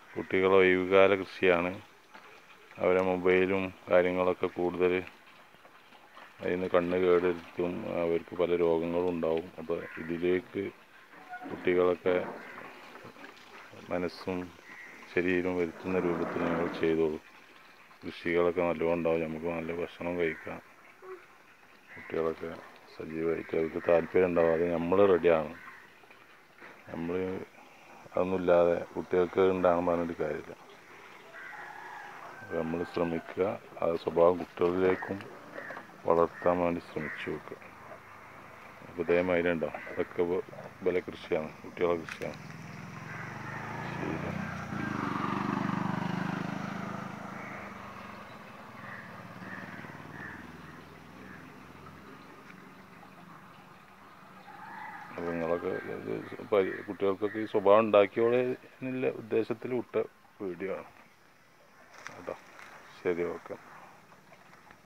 കുട്ടികൾ ഒഴിവുകാല കൃഷിയാണ് അവരെ മൊബൈലും കാര്യങ്ങളൊക്കെ കൂടുതൽ അതിൽ നിന്ന് കണ്ണ് കേടെടുത്തും അവർക്ക് പല രോഗങ്ങളും ഉണ്ടാവും അപ്പോൾ ഇതിലേക്ക് കുട്ടികളൊക്കെ മനസ്സും ശരീരവും വരുത്തുന്ന രൂപത്തിൽ നിങ്ങൾ ചെയ്തോളൂ കൃഷികളൊക്കെ നല്ലോണം ഉണ്ടാവും നമുക്ക് നല്ല ഭക്ഷണം കഴിക്കാം കുട്ടികളൊക്കെ സജീവമായിട്ട് അവർക്ക് താല്പര്യം ഉണ്ടാവും അത് നമ്മൾ റെഡിയാണ് നമ്മൾ അതൊന്നുമില്ലാതെ കുട്ടികൾക്ക് ഉണ്ടാകാൻ പറഞ്ഞിട്ട് കാര്യമില്ല നമ്മൾ ശ്രമിക്കുക ആ സ്വഭാവം കുട്ടികളിലേക്കും വളർത്താൻ വേണ്ടി ശ്രമിച്ചു നോക്കുക അപ്പോൾ ഇതേമാതിരി ഉണ്ടാവും അതൊക്കെ വ- ബല കൃഷിയാണ് കുട്ടികളെ കൃഷിയാണ് ശരി അപ്പോൾ നിങ്ങളൊക്കെ ഇത് പരി- കുട്ടികൾക്കൊക്കെ ഈ സ്വഭാവം ഉണ്ടാക്കിയോളെ എന്നുള്ള ഉദ്ദേശത്തിൽ വിട്ട വീഡിയോ ആണ് കേട്ടോ ശരി ഓക്കെ